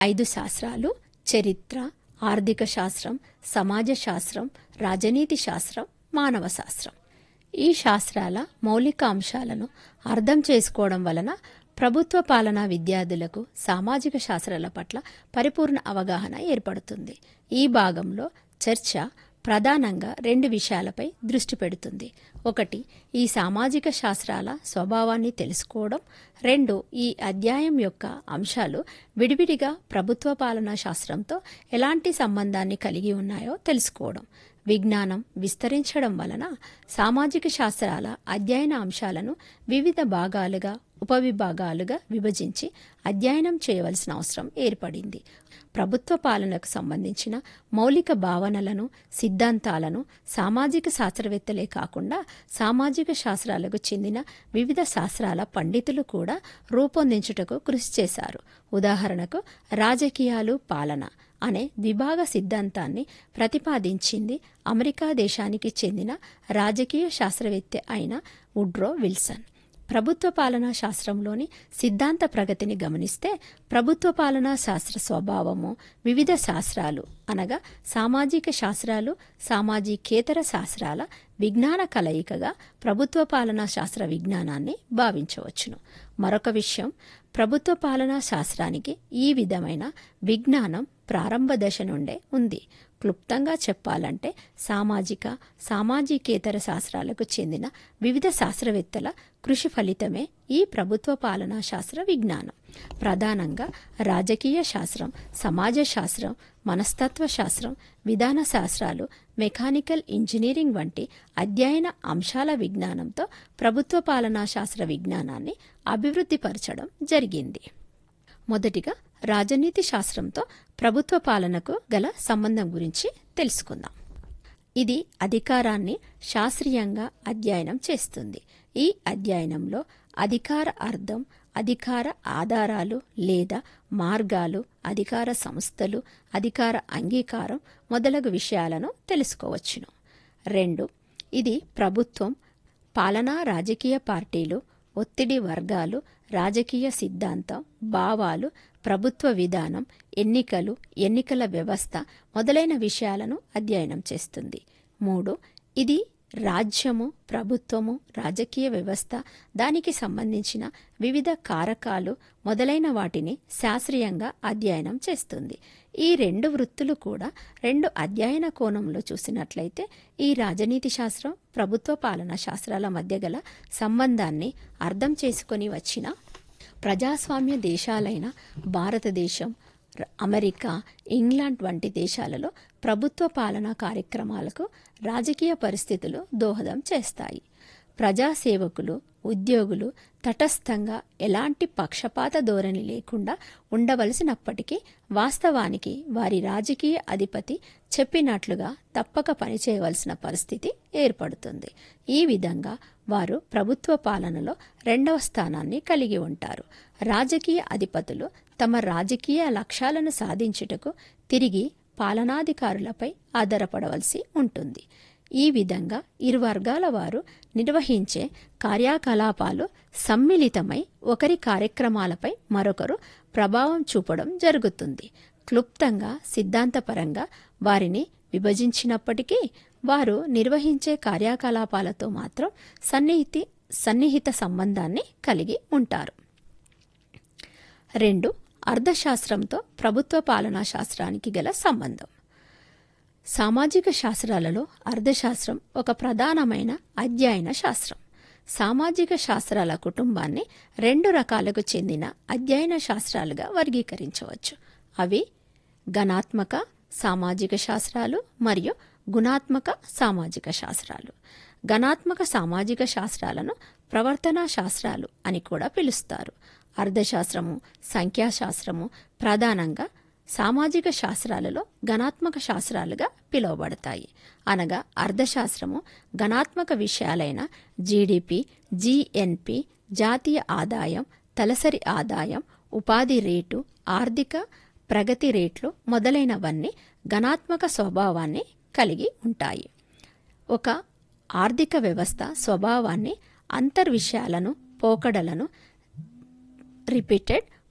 ఐదు శాస్త్రాలు చరిత్ర ఆర్థిక శాస్త్రం సమాజ శాస్త్రం రాజనీతి శాస్త్రం మానవ శాస్త్రం ఈ శాస్త్రాల మౌలిక అంశాలను అర్థం చేసుకోవడం వలన ప్రభుత్వ పాలనా విద్యార్థులకు సామాజిక శాస్త్రాల పట్ల పరిపూర్ణ అవగాహన ఏర్పడుతుంది ఈ భాగంలో చర్చ ప్రధానంగా రెండు విషయాలపై దృష్టి పెడుతుంది ఒకటి ఈ సామాజిక శాస్త్రాల స్వభావాన్ని తెలుసుకోవడం రెండు ఈ అధ్యాయం యొక్క అంశాలు విడివిడిగా ప్రభుత్వ పాలనా శాస్త్రంతో ఎలాంటి సంబంధాన్ని కలిగి ఉన్నాయో తెలుసుకోవడం విజ్ఞానం విస్తరించడం వలన సామాజిక శాస్త్రాల అధ్యయన అంశాలను వివిధ భాగాలుగా ఉపవిభాగాలుగా విభజించి అధ్యయనం చేయవలసిన అవసరం ఏర్పడింది ప్రభుత్వ పాలనకు సంబంధించిన మౌలిక భావనలను సిద్ధాంతాలను సామాజిక శాస్త్రవేత్తలే కాకుండా సామాజిక శాస్త్రాలకు చెందిన వివిధ శాస్త్రాల పండితులు కూడా రూపొందించుటకు కృషి చేశారు ఉదాహరణకు రాజకీయాలు పాలన అనే ద్విభాగ సిద్ధాంతాన్ని ప్రతిపాదించింది అమెరికా దేశానికి చెందిన రాజకీయ శాస్త్రవేత్త అయిన వుడ్రో విల్సన్ ప్రభుత్వ పాలనా శాస్త్రంలోని సిద్ధాంత ప్రగతిని గమనిస్తే ప్రభుత్వ పాలనా శాస్త్ర స్వభావము వివిధ శాస్త్రాలు అనగా సామాజిక శాస్త్రాలు సామాజికేతర శాస్త్రాల విజ్ఞాన కలయికగా ప్రభుత్వ పాలనా శాస్త్ర విజ్ఞానాన్ని భావించవచ్చును మరొక విషయం ప్రభుత్వ పాలనా శాస్త్రానికి ఈ విధమైన విజ్ఞానం ప్రారంభ దశ నుండే ఉంది క్లుప్తంగా చెప్పాలంటే సామాజిక సామాజికేతర శాస్త్రాలకు చెందిన వివిధ శాస్త్రవేత్తల కృషి ఫలితమే ఈ ప్రభుత్వ పాలనా శాస్త్ర విజ్ఞానం ప్రధానంగా రాజకీయ శాస్త్రం సమాజ శాస్త్రం మనస్తత్వ శాస్త్రం విధాన శాస్త్రాలు మెకానికల్ ఇంజనీరింగ్ వంటి అధ్యయన అంశాల విజ్ఞానంతో ప్రభుత్వ పాలనా శాస్త్ర విజ్ఞానాన్ని అభివృద్ధిపరచడం జరిగింది మొదటిగా రాజనీతి శాస్త్రంతో ప్రభుత్వ పాలనకు గల సంబంధం గురించి తెలుసుకుందాం ఇది అధికారాన్ని శాస్త్రీయంగా అధ్యయనం చేస్తుంది ఈ అధ్యయనంలో అధికార అర్థం అధికార ఆధారాలు లేదా మార్గాలు అధికార సంస్థలు అధికార అంగీకారం మొదలగు విషయాలను తెలుసుకోవచ్చును రెండు ఇది ప్రభుత్వం పాలనా రాజకీయ పార్టీలు ఒత్తిడి వర్గాలు రాజకీయ సిద్ధాంతం భావాలు ప్రభుత్వ విధానం ఎన్నికలు ఎన్నికల వ్యవస్థ మొదలైన విషయాలను అధ్యయనం చేస్తుంది మూడు ఇది రాజ్యము ప్రభుత్వము రాజకీయ వ్యవస్థ దానికి సంబంధించిన వివిధ కారకాలు మొదలైన వాటిని శాస్త్రీయంగా అధ్యయనం చేస్తుంది ఈ రెండు వృత్తులు కూడా రెండు అధ్యయన కోణంలో చూసినట్లయితే ఈ రాజనీతి శాస్త్రం ప్రభుత్వ పాలనా శాస్త్రాల మధ్య గల సంబంధాన్ని అర్థం చేసుకొని వచ్చిన ప్రజాస్వామ్య దేశాలైన భారతదేశం అమెరికా ఇంగ్లాండ్ వంటి దేశాలలో ప్రభుత్వ పాలనా కార్యక్రమాలకు రాజకీయ పరిస్థితులు దోహదం చేస్తాయి ప్రజాసేవకులు ఉద్యోగులు తటస్థంగా ఎలాంటి పక్షపాత ధోరణి లేకుండా ఉండవలసినప్పటికీ వాస్తవానికి వారి రాజకీయ అధిపతి చెప్పినట్లుగా తప్పక పనిచేయవలసిన పరిస్థితి ఏర్పడుతుంది ఈ విధంగా వారు ప్రభుత్వ పాలనలో రెండవ స్థానాన్ని కలిగి ఉంటారు రాజకీయ అధిపతులు తమ రాజకీయ లక్ష్యాలను సాధించుటకు తిరిగి పాలనాధికారులపై ఆధారపడవలసి ఉంటుంది ఈ విధంగా ఇరు వర్గాల వారు నిర్వహించే కార్యకలాపాలు సమ్మిళితమై ఒకరి కార్యక్రమాలపై మరొకరు ప్రభావం చూపడం జరుగుతుంది క్లుప్తంగా సిద్ధాంతపరంగా వారిని విభజించినప్పటికీ వారు నిర్వహించే కార్యకలాపాలతో మాత్రం సన్నిహితి సన్నిహిత సంబంధాన్ని కలిగి ఉంటారు రెండు అర్థశాస్త్రంతో ప్రభుత్వ పాలనా శాస్త్రానికి గల సంబంధం సామాజిక శాస్త్రాలలో అర్థశాస్త్రం ఒక ప్రధానమైన అధ్యయన శాస్త్రం సామాజిక శాస్త్రాల కుటుంబాన్ని రెండు రకాలకు చెందిన అధ్యయన శాస్త్రాలుగా వర్గీకరించవచ్చు అవి గణాత్మక సామాజిక శాస్త్రాలు మరియు గుణాత్మక సామాజిక శాస్త్రాలు గణాత్మక సామాజిక శాస్త్రాలను ప్రవర్తనా శాస్త్రాలు అని కూడా పిలుస్తారు అర్థశాస్త్రము సంఖ్యాశాస్త్రము ప్రధానంగా సామాజిక శాస్త్రాలలో గణాత్మక శాస్త్రాలుగా పిలువబడతాయి అనగా అర్థశాస్త్రము గణాత్మక విషయాలైన జీడిపి జిఎన్పి జాతీయ ఆదాయం తలసరి ఆదాయం ఉపాధి రేటు ఆర్థిక ప్రగతి రేట్లు మొదలైనవన్నీ గణాత్మక స్వభావాన్ని కలిగి ఉంటాయి ఒక ఆర్థిక వ్యవస్థ స్వభావాన్ని అంతర్విషయాలను పోకడలను రిపీటెడ్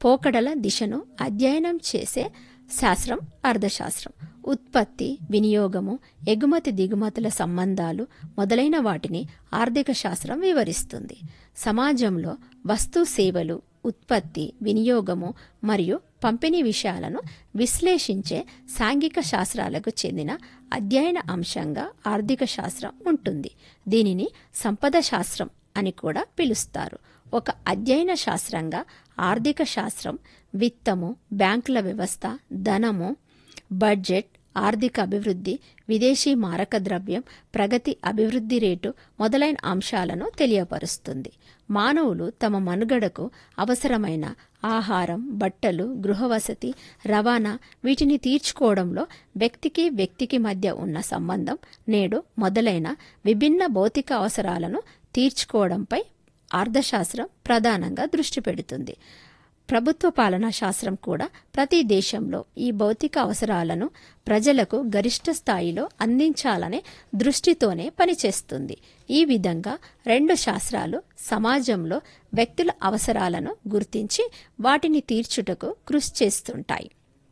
పోకడల దిశను అధ్యయనం చేసే శాస్త్రం అర్థశాస్త్రం ఉత్పత్తి వినియోగము ఎగుమతి దిగుమతుల సంబంధాలు మొదలైన వాటిని ఆర్థిక శాస్త్రం వివరిస్తుంది సమాజంలో వస్తు సేవలు ఉత్పత్తి వినియోగము మరియు పంపిణీ విషయాలను విశ్లేషించే సాంఘిక శాస్త్రాలకు చెందిన అధ్యయన అంశంగా ఆర్థిక శాస్త్రం ఉంటుంది దీనిని సంపద శాస్త్రం అని కూడా పిలుస్తారు ఒక అధ్యయన శాస్త్రంగా ఆర్థిక శాస్త్రం విత్తము బ్యాంకుల వ్యవస్థ ధనము బడ్జెట్ ఆర్థిక అభివృద్ధి విదేశీ మారక ద్రవ్యం ప్రగతి అభివృద్ధి రేటు మొదలైన అంశాలను తెలియపరుస్తుంది మానవులు తమ మనుగడకు అవసరమైన ఆహారం బట్టలు గృహవసతి రవాణా వీటిని తీర్చుకోవడంలో వ్యక్తికి వ్యక్తికి మధ్య ఉన్న సంబంధం నేడు మొదలైన విభిన్న భౌతిక అవసరాలను తీర్చుకోవడంపై అర్థశాస్త్రం ప్రధానంగా దృష్టి పెడుతుంది ప్రభుత్వ పాలనా శాస్త్రం కూడా ప్రతి దేశంలో ఈ భౌతిక అవసరాలను ప్రజలకు గరిష్ట స్థాయిలో అందించాలనే దృష్టితోనే పనిచేస్తుంది ఈ విధంగా రెండు శాస్త్రాలు సమాజంలో వ్యక్తుల అవసరాలను గుర్తించి వాటిని తీర్చుటకు కృషి చేస్తుంటాయి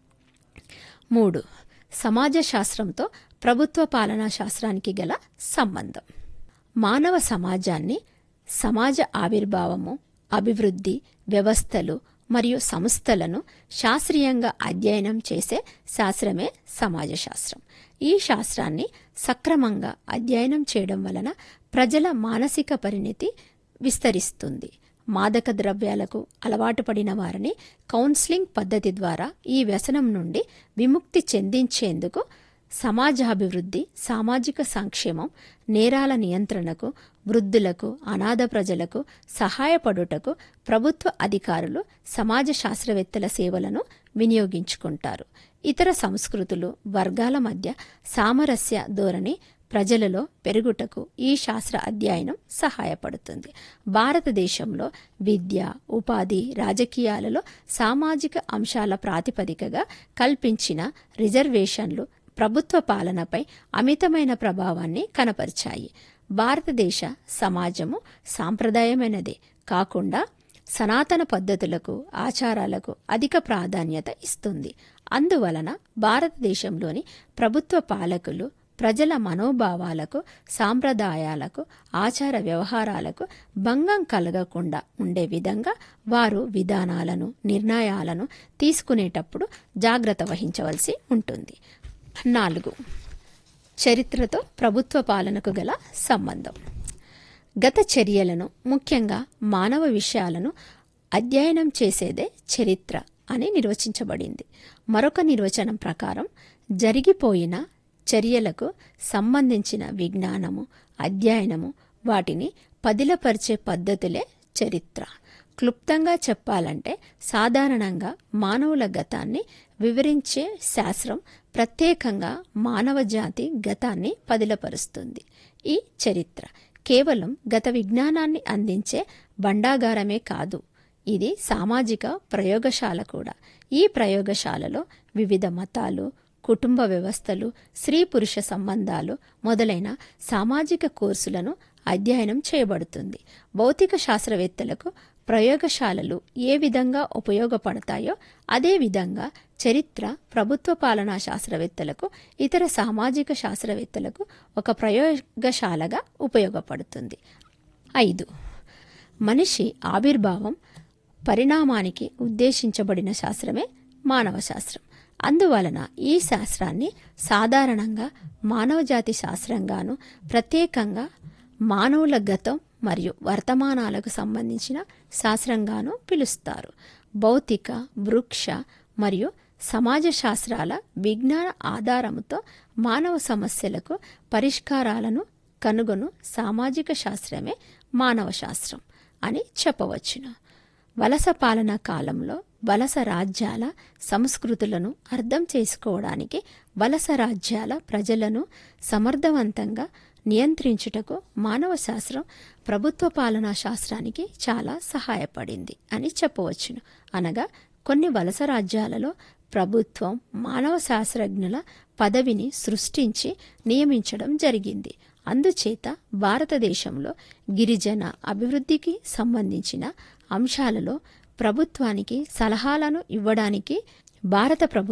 మూడు సమాజ శాస్త్రంతో ప్రభుత్వ పాలనా శాస్త్రానికి గల సంబంధం మానవ సమాజాన్ని సమాజ ఆవిర్భావము అభివృద్ధి వ్యవస్థలు మరియు సంస్థలను శాస్త్రీయంగా అధ్యయనం చేసే శాస్త్రమే సమాజ శాస్త్రం ఈ శాస్త్రాన్ని సక్రమంగా అధ్యయనం చేయడం వలన ప్రజల మానసిక పరిణితి విస్తరిస్తుంది మాదక ద్రవ్యాలకు అలవాటు పడిన వారిని కౌన్సిలింగ్ పద్ధతి ద్వారా ఈ వ్యసనం నుండి విముక్తి చెందించేందుకు సమాజాభివృద్ధి సామాజిక సంక్షేమం నేరాల నియంత్రణకు వృద్ధులకు అనాథ ప్రజలకు సహాయపడుటకు ప్రభుత్వ అధికారులు సమాజ శాస్త్రవేత్తల సేవలను వినియోగించుకుంటారు ఇతర సంస్కృతులు వర్గాల మధ్య సామరస్య ధోరణి ప్రజలలో పెరుగుటకు ఈ శాస్త్ర అధ్యయనం సహాయపడుతుంది భారతదేశంలో విద్య ఉపాధి రాజకీయాలలో సామాజిక అంశాల ప్రాతిపదికగా కల్పించిన రిజర్వేషన్లు ప్రభుత్వ పాలనపై అమితమైన ప్రభావాన్ని కనపరిచాయి భారతదేశ సమాజము సాంప్రదాయమైనదే కాకుండా సనాతన పద్ధతులకు ఆచారాలకు అధిక ప్రాధాన్యత ఇస్తుంది అందువలన భారతదేశంలోని ప్రభుత్వ పాలకులు ప్రజల మనోభావాలకు సాంప్రదాయాలకు ఆచార వ్యవహారాలకు భంగం కలగకుండా ఉండే విధంగా వారు విధానాలను నిర్ణయాలను తీసుకునేటప్పుడు జాగ్రత్త వహించవలసి ఉంటుంది నాలుగు చరిత్రతో ప్రభుత్వ పాలనకు గల సంబంధం గత చర్యలను ముఖ్యంగా మానవ విషయాలను అధ్యయనం చేసేదే చరిత్ర అని నిర్వచించబడింది మరొక నిర్వచనం ప్రకారం జరిగిపోయిన చర్యలకు సంబంధించిన విజ్ఞానము అధ్యయనము వాటిని పదిలపరిచే పద్ధతులే చరిత్ర క్లుప్తంగా చెప్పాలంటే సాధారణంగా మానవుల గతాన్ని వివరించే శాస్త్రం ప్రత్యేకంగా మానవ జాతి గతాన్ని పదిలపరుస్తుంది ఈ చరిత్ర కేవలం గత విజ్ఞానాన్ని అందించే భండాగారమే కాదు ఇది సామాజిక ప్రయోగశాల కూడా ఈ ప్రయోగశాలలో వివిధ మతాలు కుటుంబ వ్యవస్థలు స్త్రీ పురుష సంబంధాలు మొదలైన సామాజిక కోర్సులను అధ్యయనం చేయబడుతుంది భౌతిక శాస్త్రవేత్తలకు ప్రయోగశాలలు ఏ విధంగా ఉపయోగపడతాయో అదే విధంగా చరిత్ర ప్రభుత్వ పాలనా శాస్త్రవేత్తలకు ఇతర సామాజిక శాస్త్రవేత్తలకు ఒక ప్రయోగశాలగా ఉపయోగపడుతుంది ఐదు మనిషి ఆవిర్భావం పరిణామానికి ఉద్దేశించబడిన శాస్త్రమే మానవ శాస్త్రం అందువలన ఈ శాస్త్రాన్ని సాధారణంగా మానవజాతి శాస్త్రంగాను ప్రత్యేకంగా మానవుల గతం మరియు వర్తమానాలకు సంబంధించిన శాస్త్రంగాను పిలుస్తారు భౌతిక వృక్ష మరియు సమాజ శాస్త్రాల విజ్ఞాన ఆధారముతో మానవ సమస్యలకు పరిష్కారాలను కనుగొను సామాజిక శాస్త్రమే మానవ శాస్త్రం అని చెప్పవచ్చును వలస పాలనా కాలంలో వలస రాజ్యాల సంస్కృతులను అర్థం చేసుకోవడానికి వలస రాజ్యాల ప్రజలను సమర్థవంతంగా నియంత్రించుటకు మానవ శాస్త్రం ప్రభుత్వ పాలనా శాస్త్రానికి చాలా సహాయపడింది అని చెప్పవచ్చును అనగా కొన్ని వలస రాజ్యాలలో ప్రభుత్వం మానవ శాస్త్రజ్ఞుల పదవిని సృష్టించి నియమించడం జరిగింది అందుచేత భారతదేశంలో గిరిజన అభివృద్ధికి సంబంధించిన అంశాలలో ప్రభుత్వానికి సలహాలను ఇవ్వడానికి భారత ప్రభుత్వం